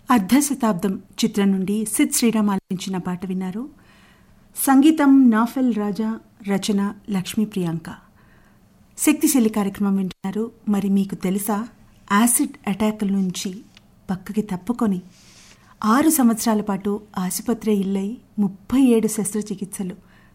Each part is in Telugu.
అర్ధ శతాబ్దం చిత్రం నుండి సిద్ శ్రీరామ్ ఆలపించిన పాట విన్నారు సంగీతం నాఫెల్ రాజా రచన లక్ష్మీ ప్రియాంక శక్తిశీలి కార్యక్రమం వింటున్నారు మరి మీకు తెలుసా యాసిడ్ అటాక్ల నుంచి పక్కకి తప్పుకొని ఆరు సంవత్సరాల పాటు ఆసుపత్రి ఇల్లై ముప్పై ఏడు శస్త్రచికిత్సలు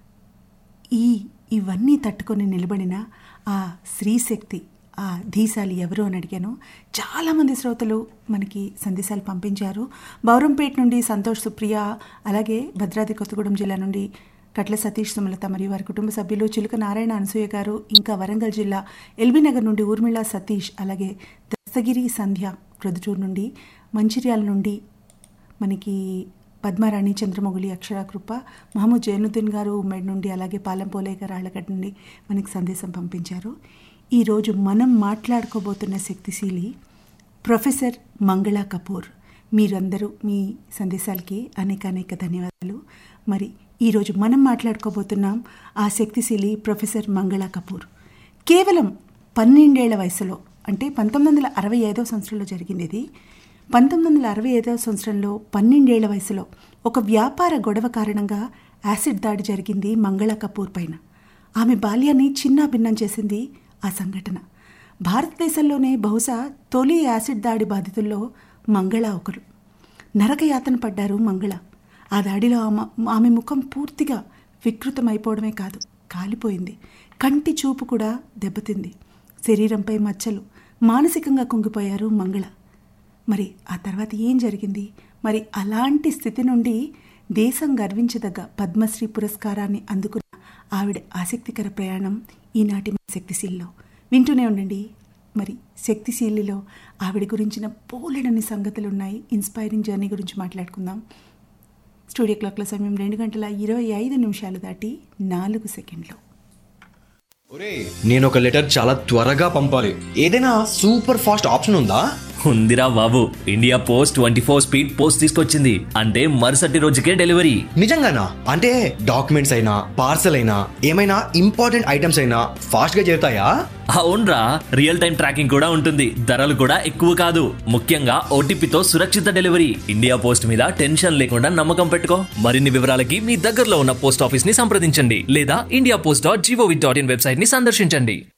ఈ ఇవన్నీ తట్టుకొని నిలబడిన ఆ స్త్రీశక్తి ఆ ధీశాలి ఎవరు అని అడిగాను చాలామంది శ్రోతలు మనకి సందేశాలు పంపించారు బౌరంపేట నుండి సంతోష్ సుప్రియ అలాగే భద్రాద్రి కొత్తగూడెం జిల్లా నుండి కట్ల సతీష్ సుమలత మరియు వారి కుటుంబ సభ్యులు చిలుక నారాయణ అనసూయ గారు ఇంకా వరంగల్ జిల్లా ఎల్బీ నగర్ నుండి ఊర్మిళ సతీష్ అలాగే దస్తగిరి సంధ్య ప్రొద్దుటూరు నుండి మంచిర్యాల నుండి మనకి పద్మారాణి చంద్రమౌళి అక్షరాకృప మహమ్మద్ జైనుద్దీన్ గారు ఉమ్మడి నుండి అలాగే పాలెంపోలే గారు ఆళ్ళగడ్డ నుండి మనకి సందేశం పంపించారు ఈరోజు మనం మాట్లాడుకోబోతున్న శక్తిశీలి ప్రొఫెసర్ మంగళా కపూర్ మీరందరూ మీ సందేశాలకి అనేక అనేక ధన్యవాదాలు మరి ఈరోజు మనం మాట్లాడుకోబోతున్నాం ఆ శక్తిశీలి ప్రొఫెసర్ మంగళా కపూర్ కేవలం పన్నెండేళ్ల వయసులో అంటే పంతొమ్మిది వందల అరవై ఐదో సంవత్సరంలో జరిగింది ఇది పంతొమ్మిది వందల అరవై ఐదవ సంవత్సరంలో పన్నెండేళ్ల వయసులో ఒక వ్యాపార గొడవ కారణంగా యాసిడ్ దాడి జరిగింది మంగళ కపూర్ పైన ఆమె బాల్యాన్ని చిన్న భిన్నం చేసింది ఆ సంఘటన భారతదేశంలోనే బహుశా తొలి యాసిడ్ దాడి బాధితుల్లో మంగళ ఒకరు నరకయాతన పడ్డారు మంగళ ఆ దాడిలో ఆమె ఆమె ముఖం పూర్తిగా వికృతమైపోవడమే కాదు కాలిపోయింది కంటి చూపు కూడా దెబ్బతింది శరీరంపై మచ్చలు మానసికంగా కుంగిపోయారు మంగళ మరి ఆ తర్వాత ఏం జరిగింది మరి అలాంటి స్థితి నుండి దేశం గర్వించదగ్గ పద్మశ్రీ పురస్కారాన్ని అందుకున్న ఆవిడ ఆసక్తికర ప్రయాణం ఈనాటి మన శక్తిశీల్లో వింటూనే ఉండండి మరి శక్తిశీలిలో ఆవిడ గురించిన పోలెడని సంగతులు ఉన్నాయి ఇన్స్పైరింగ్ జర్నీ గురించి మాట్లాడుకుందాం స్టూడియో క్లాక్ల సమయం రెండు గంటల ఇరవై ఐదు నిమిషాలు దాటి నాలుగు సెకండ్లు ఒరే నేను ఒక లెటర్ చాలా త్వరగా పంపాలి ఏదైనా సూపర్ ఫాస్ట్ ఆప్షన్ ఉందా ఉందిరా బాబు India post twenty four speed post తీసుకొచ్చింది అంటే మరుసటి రోజుకే డెలివరీ నిజంగానా అంటే డాక్యుమెంట్స్ అయినా పార్సల్ అయినా ఏమైనా ఇంపార్టెంట్ ఐటమ్స్ అయినా ఫాస్ట్ గా చేరుతాయా అవునరా రియల్ టైం ట్రాకింగ్ కూడా ఉంటుంది ధరలు కూడా ఎక్కువ కాదు ముఖ్యంగా ఓటీపీతో సురక్షిత డెలివరీ ఇండియా పోస్ట్ మీద టెన్షన్ లేకుండా నమ్మకం పెట్టుకో మరిన్ని వివరాలకి మీ దగ్గరలో ఉన్న పోస్ట్ ఆఫీస్ ని సంప్రదించండి లేదా India post dot G O V dot in website ని సందర్శించండి